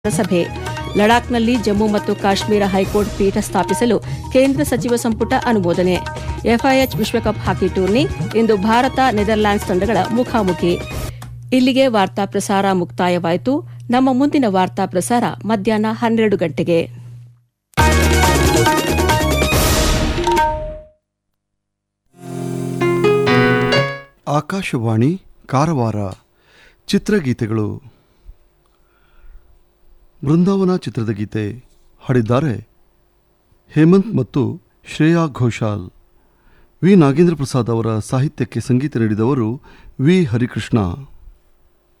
ಸಭೆ ಲಡಾಖ್ನಲ್ಲಿ ಜಮ್ಮು ಮತ್ತು ಕಾಶ್ಮೀರ ಹೈಕೋರ್ಟ್ ಪೀಠ ಸ್ಥಾಪಿಸಲು ಕೇಂದ್ರ ಸಚಿವ ಸಂಪುಟ ಅನುಮೋದನೆ ಎಫ್ಐಎಚ್ ವಿಶ್ವಕಪ್ ಹಾಕಿ ಟೂರ್ನಿ ಇಂದು ಭಾರತ ನೆದರ್ಲ್ಯಾಂಡ್ಸ್ ತಂಡಗಳ ಮುಖಾಮುಖಿ ಇಲ್ಲಿಗೆ ವಾರ್ತಾ ಪ್ರಸಾರ ಮುಕ್ತಾಯವಾಯಿತು ನಮ್ಮ ಮುಂದಿನ ವಾರ್ತಾ ಪ್ರಸಾರ ಮಧ್ಯಾಹ್ನ ಹನ್ನೆರಡು ಗಂಟೆಗೆ ಆಕಾಶವಾಣಿ ಕಾರವಾರ ಚಿತ್ರಗೀತೆಗಳು ಬೃಂದಾವನ ಚಿತ್ರದ ಗೀತೆ ಹಾಡಿದ್ದಾರೆ ಹೇಮಂತ್ ಮತ್ತು ಶ್ರೇಯಾ ಘೋಷಾಲ್ ವಿ ನಾಗೇಂದ್ರ ಪ್ರಸಾದ್ ಅವರ ಸಾಹಿತ್ಯಕ್ಕೆ ಸಂಗೀತ ನೀಡಿದವರು ವಿ ಹರಿಕೃಷ್ಣ